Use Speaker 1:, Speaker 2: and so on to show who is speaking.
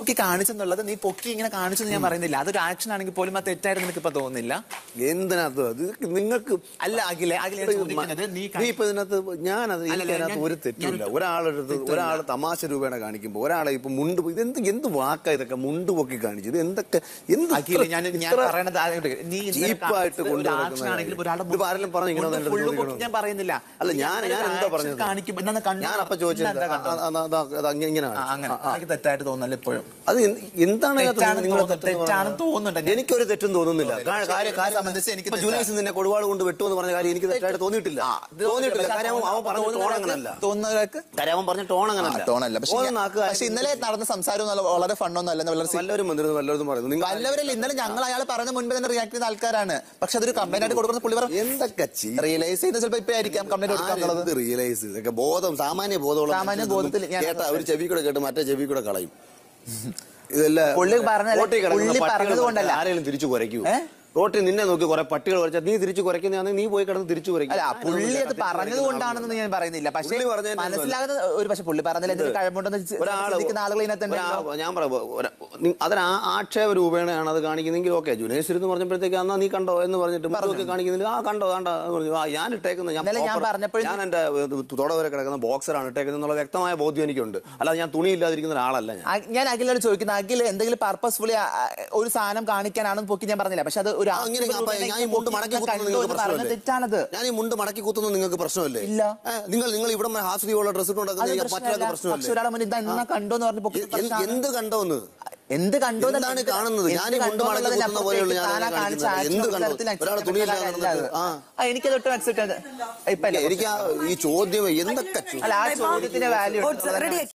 Speaker 1: പൊക്കി കാണിച്ചെന്നുള്ളത് നീ പൊക്കി ഇങ്ങനെ കാണിച്ചെന്ന് ഞാൻ പറയുന്നില്ല അതൊരു ആക്ഷൻ ആണെങ്കിൽ പോലും അത് തെറ്റായിട്ട് നിനക്ക് ഇപ്പൊ തോന്നുന്നില്ല
Speaker 2: എന്തിനകത്ത് അത് നിങ്ങൾക്ക്
Speaker 1: അല്ല അഖിലെ അഖിലെ ഞാൻ ചോദിക്കുന്നത് നീ
Speaker 2: നീ ഇപ്പൊ ഇതിനകത്ത് ഞാനത്
Speaker 1: അല്ലല്ല,
Speaker 2: എനിക്കതിനകത്ത്
Speaker 1: ഞാൻ-
Speaker 2: ഒരു തെറ്റുമില്ല
Speaker 1: ഞാൻ-
Speaker 2: ഒരാളെടുത്ത് ഒരാൾ തമാശ രൂപേണ കാണിക്കുമ്പോൾ ഒരാളെ ഇപ്പൊ മുണ്ട് പൊക്കി- ഇതെന്ത് എന്ത് വാക്കാ ഇതൊക്കെ മുണ്ട് പൊക്കി കാണിച്ചത് എന്തൊക്കെ എന്ത്
Speaker 1: അഖിലെ ഞാൻ ഞാൻ
Speaker 2: ഇത്ര
Speaker 1: പറയണത് ആരോട് നീ ഇന്നലെ
Speaker 2: ചീപ്പായിട്ട്
Speaker 1: കാണിച്ചത്
Speaker 2: കൊണ്ടു
Speaker 1: ഒരു
Speaker 2: നടക്കുന്ന
Speaker 1: action ആണെങ്കിലും ഒരാളുടെ
Speaker 2: ഇതിപ്പോ ആരെങ്കിലും പറഞ്ഞോ ഇങ്ങനെ
Speaker 1: മുണ്ട്
Speaker 2: ഒന്ന്
Speaker 1: full
Speaker 2: എടുത്ത്
Speaker 1: പൊക്കി
Speaker 2: ചോദിക്കണോ?
Speaker 1: ഞാൻ പറയുന്നില്ല
Speaker 2: അല്ല ഞാൻ
Speaker 1: ഇന്നലെ
Speaker 2: ഞാൻ
Speaker 1: ഒരു
Speaker 2: എന്താ
Speaker 1: action
Speaker 2: പറഞ്ഞത്
Speaker 1: കാണിക്കുമ്പോ എന്നാ കണ്ടോ?
Speaker 2: ഞാൻ അപ്പൊ ചോദിച്ചത്
Speaker 1: ഇന്നെന്താ കണ്ടത്?
Speaker 2: ഇങ്ങനെ
Speaker 1: ആ, അങ്ങനെ എനിക്ക് തെറ്റായിട്ട് തോന്നുന്നല്ലോ ഇപ്പോഴും
Speaker 2: അത് എന്ത്- എന്താണ് ഇതിനകത്ത്
Speaker 1: തെറ്റാണെന്ന്
Speaker 2: നിങ്ങളെ
Speaker 1: തോന്നുന്നു,
Speaker 2: തെറ്റെന്ന്
Speaker 1: തെറ്റാണെന്ന്
Speaker 2: പറയുന്നത്?
Speaker 1: തോന്നുന്നുണ്ട്.
Speaker 2: എനിക്കൊരു തെറ്റും തോന്നുന്നില്ല
Speaker 1: തോന്നുന്നില്ല.
Speaker 2: കാര്യം- കാര്യം- കാര്യം
Speaker 1: സംബന്ധിച്ച് എനിക്ക്
Speaker 2: ഇപ്പൊ
Speaker 1: തെറ്റാ.
Speaker 2: ജുനൈസ് നിന്നെ കൊടുവാൾ കൊണ്ട് വെട്ടുമെന്ന് പറഞ്ഞ കാര്യം എനിക്ക് തെറ്റായിട്ട് തോന്നിയിട്ടില്ല തോന്നിയിട്ടില്ല കാര്യം അവൻ- അവൻ പറഞ്ഞ ടോൺ അങ്ങനല്ല
Speaker 1: തോന്നുന്നവർക്ക്
Speaker 2: കാര്യം അവൻ പറഞ്ഞ ടോൺ അങ്ങനല്ല
Speaker 1: ടോണല്ല പക്ഷെ
Speaker 2: ഓരോ
Speaker 1: ഞാൻ-
Speaker 2: നാക്ക്
Speaker 1: പക്ഷെ ഇന്നലെ നടന്ന സംസാരം ഒന്നും വളരെ ഫണ്ണൊന്നും അല്ല വളരെ
Speaker 2: വല്ലവരും വന്നിരുന്നു വല്ലവരും പറയുന്നു നിങ്ങൾ
Speaker 1: വല്ലവരല്ല ഇന്നലെ ഞങ്ങൾ അയാൾ പറയുന്ന മുൻപ് തന്നെ റിയാക്ട് ചെയ്ത ആൾക്കാരാണ് പക്ഷെ അതൊരു കംപ്ലൈന്റ് ആയിട്ട് കൊടുക്കുന്ന പുള്ളി പറഞ്ഞു
Speaker 2: എന്തൊക്കെ ചെയ്യും
Speaker 1: റിയലൈസ് ചെയ്യുന്ന ചിലപ്പോ ഇപ്പൊ ആയിരിക്കാം കംപ്ലൈന്റ് കൊടുക്കാന്നുള്ളത്
Speaker 2: റിയലൈസ് ഇതൊക്കെ ബോധം സാമാന്യ ബോധമുള്ള
Speaker 1: സാമാന്യ
Speaker 2: മനുഷ്യർ
Speaker 1: ബോധത്തിൽ ഞാൻ-
Speaker 2: കേട്ടാ ഒരു ചെവി കൂടെ കേട്ട് മറ്റേ ചെവി കൂടെ കളയും ഇതെല്ലാം
Speaker 1: പുള്ളി പറഞ്ഞതല്ല,
Speaker 2: റോട്ടിൽ കിടക്കുന്ന
Speaker 1: പുള്ളി
Speaker 2: പട്ടികൾ
Speaker 1: പറഞ്ഞത് കൊണ്ടല്ല.
Speaker 2: ആരെങ്കിലും തിരിച്ചു കുരയ്ക്കൂ
Speaker 1: ഏ?
Speaker 2: റോട്ടിൽ നിന്നെ നോക്കി കുറെ പട്ടികൾ കുറച്ചാൽ നീ തിരിച്ചു കുറയ്ക്കുന്നതാണെങ്കിൽ നീ പോയി കിടന്ന് തിരിച്ചു കുരയ്ക്കും
Speaker 1: അല്ല പുള്ളി അത് പറഞ്ഞത് കൊണ്ടാണെന്ന് ഞാൻ പറയുന്നില്ല പക്ഷെ
Speaker 2: പുള്ളി പറഞ്ഞതിന്
Speaker 1: മനസ്സിലാകുന്ന ഒരു പക്ഷെ പുള്ളി പറഞ്ഞതിൽ എന്തെങ്കിലും കഴിവുണ്ടെന്ന് ചി-
Speaker 2: ഒരാള്
Speaker 1: ചിന്തിക്കുന്ന ആളുകൾ ഇതിനകത്ത് ഉണ്ടല്ലോ.
Speaker 2: ഒരാ- ഞാൻ പറയാം അതിന് ആ ആക്ഷേപ രൂപേണയാണ് അത് കാണിക്കുന്നെങ്കിൽ ഓക്കെ ജുനേശ്വരി എന്ന് പറഞ്ഞപ്പോഴത്തേക്ക് എന്നാ നീ കണ്ടോ എന്ന് പറഞ്ഞിട്ട് മുഖമൊക്കെ കാണിക്കുന്നില്ല ആ കണ്ടോ കണ്ട എന്ന് പറഞ്ഞു ആ ഞാൻ ഇട്ടേക്കുന്നത് ഞാൻ
Speaker 1: ഇന്നലെ ഞാൻ
Speaker 2: proper-
Speaker 1: പറഞ്ഞപ്പോഴും-
Speaker 2: ഞാൻ എന്റെ തുട വരെ കിടക്കുന്ന ബോക്സറാണ് ഇട്ടേക്കുന്നത് എന്നുള്ള വ്യക്തമായ ബോധ്യം എനിക്കുണ്ട് അല്ലാതെ ഞാൻ തുണി ഇല്ലാതിരിക്കുന്ന ഒരാളല്ല ഞാൻ
Speaker 1: ആ- ഞാൻ അഖിലോട് ചോദിക്കുന്നത് അഖിൽ എന്തെങ്കിലും പർപ്പസ്ഫുള്ളി ഒരു സാധനം കാണിക്കാനാണെന്ന് പൊക്കി ഞാൻ പറഞ്ഞില്ല പക്ഷെ അത് ഒരു
Speaker 2: ആ, ഇങ്ങനെ ഞാൻ പറയാം. ഞാൻ ഈ മുണ്ട് മടക്കി കുത്തുന്നത്
Speaker 1: കണ്ടു
Speaker 2: നിങ്ങൾക്ക്
Speaker 1: എന്ന് പറയുന്നത്
Speaker 2: പ്രശ്നമല്ലേ?
Speaker 1: തെറ്റാണത്
Speaker 2: ഞാൻ ഈ മുണ്ട് മടക്കി കുത്തുന്നത് നിങ്ങൾക്ക് പ്രശ്നമല്ലേ
Speaker 1: ഇല്ല.
Speaker 2: ഏ, നിങ്ങൾ നിങ്ങൾ ഇവിടെ ഹാസ്യമുള്ള ഡ്രസ്
Speaker 1: അത്
Speaker 2: ഇട്ടുണ്ടാക്കുന്നത്
Speaker 1: പ്രശ്നമല്ല.
Speaker 2: മറ്റൊരാൾക്ക്
Speaker 1: പക്ഷെ
Speaker 2: പ്രശ്നമല്ലേ
Speaker 1: ഒരാളെ മുന്നിൽ ഇതാ എന്നാ കണ്ടോ എന്ന് പറഞ്ഞ് പൊക്കി
Speaker 2: എ- എന്ത്-
Speaker 1: പ്രശ്നമാണ്.
Speaker 2: എന്ത് കണ്ടോന്ന്
Speaker 1: എന്ത് കണ്ടോ എന്നല്ല,
Speaker 2: എന്താണ്
Speaker 1: എന്ത്
Speaker 2: കാണുന്നത് ഞാൻ ഈ
Speaker 1: എന്ത്
Speaker 2: മുണ്ട്
Speaker 1: കണ്ടോ
Speaker 2: മടക്കി
Speaker 1: എന്നുള്ളതിന്
Speaker 2: കുത്തുന്ന പോലെയുള്ള ഞാൻ
Speaker 1: താനാ കാണിച്ച
Speaker 2: കാണിക്കുന്നത്.
Speaker 1: action
Speaker 2: എന്ത്
Speaker 1: ഒരു
Speaker 2: കണ്ടോ
Speaker 1: തരത്തിൽ accept
Speaker 2: ഒരാൾ
Speaker 1: ചെയ്യാൻ
Speaker 2: തുണിയില്ലാതെ
Speaker 1: പറ്റുന്ന കാര്യമല്ല
Speaker 2: നടന്നിട്ട് ആ
Speaker 1: അത്. ആ, എനിക്കതൊട്ടും അക്സെപ്റ്റ് ഇപ്പൊ അല്ല
Speaker 2: എനിക്ക് ആ ഈ ചോദ്യം എന്തൊക്കെ ചോ-
Speaker 1: അല്ല ആ ചോദ്യത്തിന്റെ വാല്യൂ
Speaker 3: ഓ, ready